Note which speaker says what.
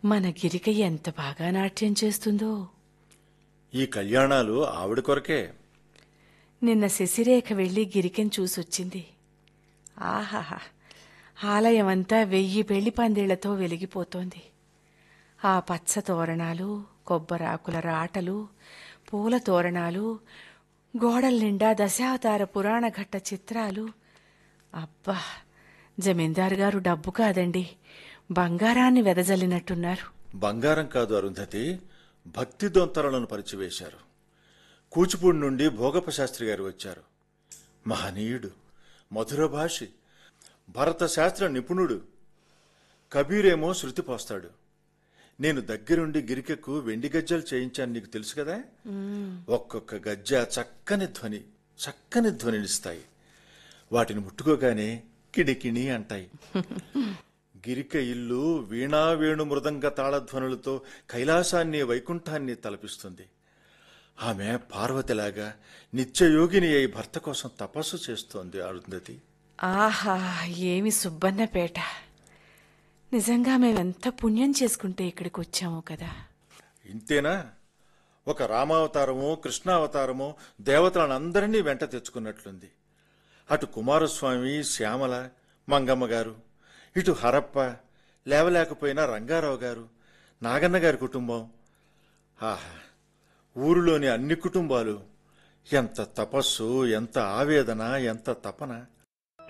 Speaker 1: మన గిరిక ఎంత బాగా నాట్యం చేస్తుందో
Speaker 2: ఈ కళ్యాణాలు ఆవిడ కొరకే
Speaker 1: నిన్న శశిరేఖ వెళ్లి గిరికెన్ చూసొచ్చింది ఆహాహా ఆలయమంతా వెయ్యి పెళ్లి పందిళ్లతో వెలిగిపోతోంది ఆ పచ్చ తోరణాలు కొబ్బరాకుల రాటలు పూల తోరణాలు గోడల నిండా దశావతార పురాణ ఘట్ట చిత్రాలు అబ్బా జమీందారు గారు డబ్బు కాదండి బంగారాన్ని వెదజల్లినట్టున్నారు
Speaker 2: బంగారం కాదు అరుంధతి భక్తి దొంతరలను పరిచివేశారు కూచిపూడి నుండి భోగప్ప శాస్త్రి గారు వచ్చారు మహనీయుడు మధుర భాషి భరత శాస్త్ర నిపుణుడు కబీరేమో శృతి పోస్తాడు నేను దగ్గరుండి గిరికెకు వెండి గజ్జలు చేయించాను నీకు తెలుసు కదా ఒక్కొక్క గజ్జ చక్కని ధ్వని చక్కని ధ్వనినిస్తాయి వాటిని ముట్టుకోగానే కిణికిణి అంటాయి గిరిక ఇల్లు వీణా వేణు మృదంగ తాళధ్వనులతో కైలాసాన్ని వైకుంఠాన్ని తలపిస్తుంది ఆమె పార్వతిలాగా నిత్యయోగిని అయి భర్త కోసం తపస్సు చేస్తోంది అరుంధతి
Speaker 1: ఆహా ఏమి సుబ్బన్నపేట నిజంగా మేమెంత పుణ్యం చేసుకుంటే ఇక్కడికి వచ్చాము కదా
Speaker 2: ఇంతేనా ఒక రామావతారమో కృష్ణావతారమో దేవతలనందరినీ వెంట తెచ్చుకున్నట్లుంది అటు కుమారస్వామి శ్యామల మంగమ్మ గారు ఇటు హరప్ప లేవలేకపోయినా రంగారావు గారు నాగన్న గారి కుటుంబం ఆహా ఊరిలోని అన్ని కుటుంబాలు ఎంత తపస్సు ఎంత ఆవేదన ఎంత తపన